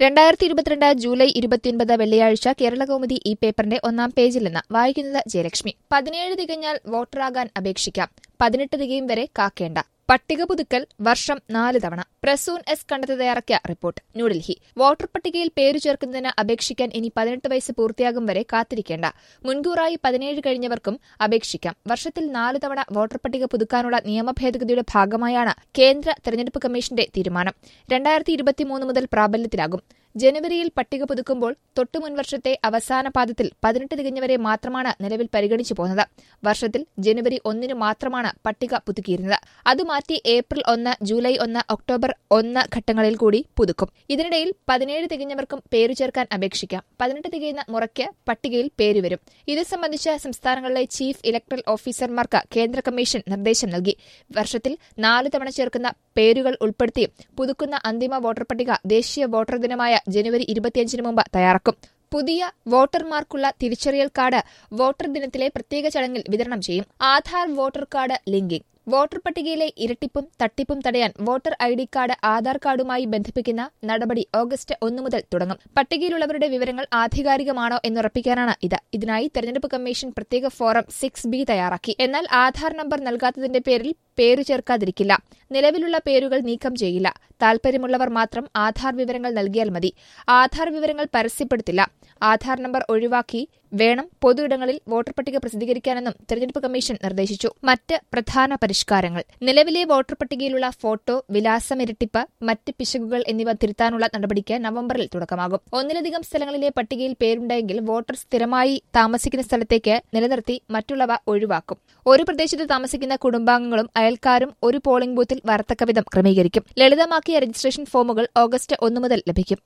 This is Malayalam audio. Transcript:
രണ്ടായിരത്തി ഇരുപത്തിരണ്ട് ജൂലൈ ഇരുപത്തിയൊൻപത് വെള്ളിയാഴ്ച കേരളകൗമുദി ഈ പേപ്പറിന്റെ ഒന്നാം പേജിൽ നിന്ന് വായിക്കുന്നത് ജയലക്ഷ്മി പതിനേഴ് തികഞ്ഞാൽ വോട്ടറാകാൻ അപേക്ഷിക്കാം പതിനെട്ട് തികയും വരെ കാക്കേണ്ട പട്ടിക പുതുക്കൽ വർഷം നാല് തവണ പ്രസൂൻ എസ് കണ്ടെത്തി തയ്യാറാക്കിയ റിപ്പോർട്ട് ന്യൂഡൽഹി വോട്ടർ പട്ടികയിൽ പേരു ചേർക്കുന്നതിന് അപേക്ഷിക്കാൻ ഇനി പതിനെട്ട് വയസ്സ് പൂർത്തിയാകും വരെ കാത്തിരിക്കേണ്ട മുൻകൂറായി പതിനേഴ് കഴിഞ്ഞവർക്കും അപേക്ഷിക്കാം വർഷത്തിൽ നാല് തവണ വോട്ടർ പട്ടിക പുതുക്കാനുള്ള നിയമ ഭേദഗതിയുടെ ഭാഗമായാണ് കേന്ദ്ര തെരഞ്ഞെടുപ്പ് കമ്മീഷന്റെ തീരുമാനം രണ്ടായിരത്തി ഇരുപത്തിമൂന്ന് മുതൽ പ്രാബല്യത്തിലാകും ജനുവരിയിൽ പട്ടിക പുതുക്കുമ്പോൾ തൊട്ടുമുൻ വർഷത്തെ അവസാന പാദത്തിൽ പതിനെട്ട് തികഞ്ഞവരെ മാത്രമാണ് നിലവിൽ പരിഗണിച്ചു പോകുന്നത് വർഷത്തിൽ ജനുവരി ഒന്നിന് മാത്രമാണ് പട്ടിക പുതുക്കിയിരുന്നത് അത് മാറ്റി ഏപ്രിൽ ഒന്ന് ജൂലൈ ഒന്ന് ഒക്ടോബർ ഒന്ന് ഘട്ടങ്ങളിൽ കൂടി പുതുക്കും ഇതിനിടയിൽ പതിനേഴ് തികഞ്ഞവർക്കും പേരു ചേർക്കാൻ അപേക്ഷിക്കാം പതിനെട്ട് തികയുന്ന മുറയ്ക്ക് പട്ടികയിൽ പേര് വരും ഇത് സംബന്ധിച്ച് സംസ്ഥാനങ്ങളിലെ ചീഫ് ഇലക്ടറൽ ഓഫീസർമാർക്ക് കേന്ദ്ര കമ്മീഷൻ നിർദ്ദേശം നൽകി വർഷത്തിൽ നാല് തവണ ചേർക്കുന്ന പേരുകൾ ഉൾപ്പെടുത്തി പുതുക്കുന്ന അന്തിമ വോട്ടർ പട്ടിക ദേശീയ വോട്ടർ ദിനമായ ജനുവരി ഇരുപത്തിയഞ്ചിന് മുമ്പ് തയ്യാറാക്കും പുതിയ വോട്ടർമാർക്കുള്ള തിരിച്ചറിയൽ കാർഡ് വോട്ടർ ദിനത്തിലെ പ്രത്യേക ചടങ്ങിൽ വിതരണം ചെയ്യും Aadhaar voter card linking voter പട്ടികയിലെ ഇരട്ടിപ്പും തട്ടിപ്പും തടയാൻ voter I D card Aadhaar കാർഡുമായി ബന്ധിപ്പിക്കുന്ന നടപടി ഓഗസ്റ്റ് ഒന്ന് മുതൽ തുടങ്ങും പട്ടികയിലുള്ളവരുടെ വിവരങ്ങൾ ആധികാരികമാണോ എന്നുറപ്പിക്കാനാണ് ഇത് ഇതിനായി തെരഞ്ഞെടുപ്പ് കമ്മീഷൻ പ്രത്യേക ഫോറം സിക്സ് ബി തയ്യാറാക്കി എന്നാൽ ആധാർ നമ്പർ നൽകാത്തതിന്റെ പേരിൽ പേരു ചേർക്കാതിരിക്കില്ല നിലവിലുള്ള പേരുകൾ നീക്കം ചെയ്യില്ല താൽപര്യമുള്ളവർ മാത്രം ആധാർ വിവരങ്ങൾ നൽകിയാൽ മതി ആധാർ വിവരങ്ങൾ പരസ്യപ്പെടുത്തില്ല ആധാർ നമ്പർ ഒഴിവാക്കി വേണം പൊതുയിടങ്ങളിൽ വോട്ടർ പട്ടിക പ്രസിദ്ധീകരിക്കാനെന്നും തെരഞ്ഞെടുപ്പ് കമ്മീഷൻ നിർദ്ദേശിച്ചു മറ്റ് പ്രധാന പരിഷ്കാരങ്ങൾ നിലവിലെ വോട്ടർ പട്ടികയിലുള്ള ഫോട്ടോ വിലാസം ഇരട്ടിപ്പ് മറ്റ് പിശകുകൾ എന്നിവ തിരുത്താനുള്ള നടപടിക്ക് നവംബറിൽ തുടക്കമാകും ഒന്നിലധികം സ്ഥലങ്ങളിലെ പട്ടികയിൽ പേരുണ്ടെങ്കിൽ വോട്ടർ സ്ഥിരമായി താമസിക്കുന്ന സ്ഥലത്തേക്ക് നിലനിർത്തി മറ്റുള്ളവ ഒഴിവാക്കും ഒരു പ്രദേശത്ത് താമസിക്കുന്ന കുടുംബാംഗങ്ങളും അയൽക്കാരും ഒരു പോളിംഗ് ബൂത്തിൽ വരത്തക്കവിധം ക്രമീകരിക്കും ലളിതമാക്കിയ രജിസ്ട്രേഷൻ ഫോമുകൾ ഓഗസ്റ്റ് ഒന്ന് മുതൽ ലഭിക്കും